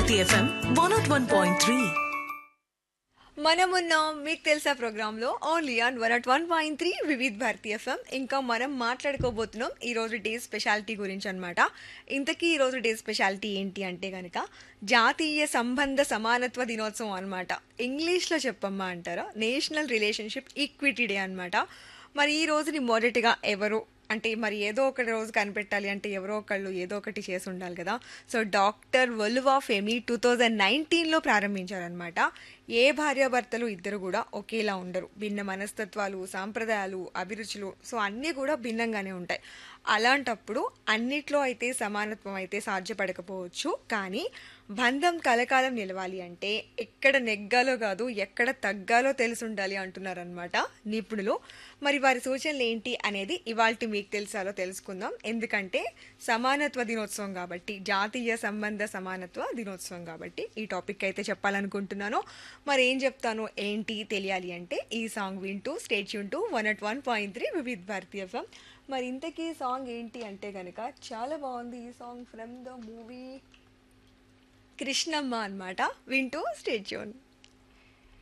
Bharati FM one not one point three మనమున్నాం మీకు తెలుసా ప్రోగ్రాంలో only on one at one point three Vividh Bharati FM ఇంకా మనం మాట్లాడుకోబోతున్నాం ఈ రోజు డే స్పెషాలిటీ గురించి అనమాట ఇంతకీ ఈ రోజు డే స్పెషాలిటీ ఏంటి అంటే కనుక జాతీయ సంబంధ సమానత్వ దినోత్సవం అనమాట ఇంగ్లీష్లో చెప్పమ్మా అంటారా నేషనల్ రిలేషన్షిప్ ఈక్విటీ డే అనమాట మరి ఈ రోజుని మొదటిగా ఎవరు అంటే మరి ఏదో ఒక రోజు కనిపెట్టాలి అంటే ఎవరో ఒకళ్ళు ఏదో ఒకటి చేసి ఉండాలి కదా సో డాక్టర్ వలువా ఫెమి టూ థౌజండ్ నైన్టీన్లో ప్రారంభించారనమాట ఏ భార్యాభర్తలు ఇద్దరు కూడా ఒకేలా ఉండరు భిన్న మనస్తత్వాలు సాంప్రదాయాలు అభిరుచులు సో అన్నీ కూడా భిన్నంగానే ఉంటాయి అలాంటప్పుడు అన్నిట్లో అయితే సమానత్వం అయితే సాధ్యపడకపోవచ్చు కానీ బంధం కలకాలం నిలవాలి అంటే ఎక్కడ నెగ్గాలో కాదు ఎక్కడ తగ్గాలో తెలిసి ఉండాలి అంటున్నారనమాట నిపుణులు మరి వారి సూచనలు ఏంటి అనేది ఇవాల్టి మీకు తెలుసాలో తెలుసుకుందాం ఎందుకంటే సమానత్వ దినోత్సవం కాబట్టి జాతీయ సంబంధ సమానత్వ దినోత్సవం కాబట్టి ఈ టాపిక్ అయితే చెప్పాలనుకుంటున్నాను మరి ఏం చెప్తాను ఏంటి తెలియాలి అంటే ఈ సాంగ్ వింటూ స్టేట్ యూన్ one at one point three Vividh Bharati FM మరి ఇంతకీ సాంగ్ ఏంటి అంటే కనుక చాలా బాగుంది ఈ song from the movie Krishnamma అన్నమాట వింటూ స్టేట్ యూన్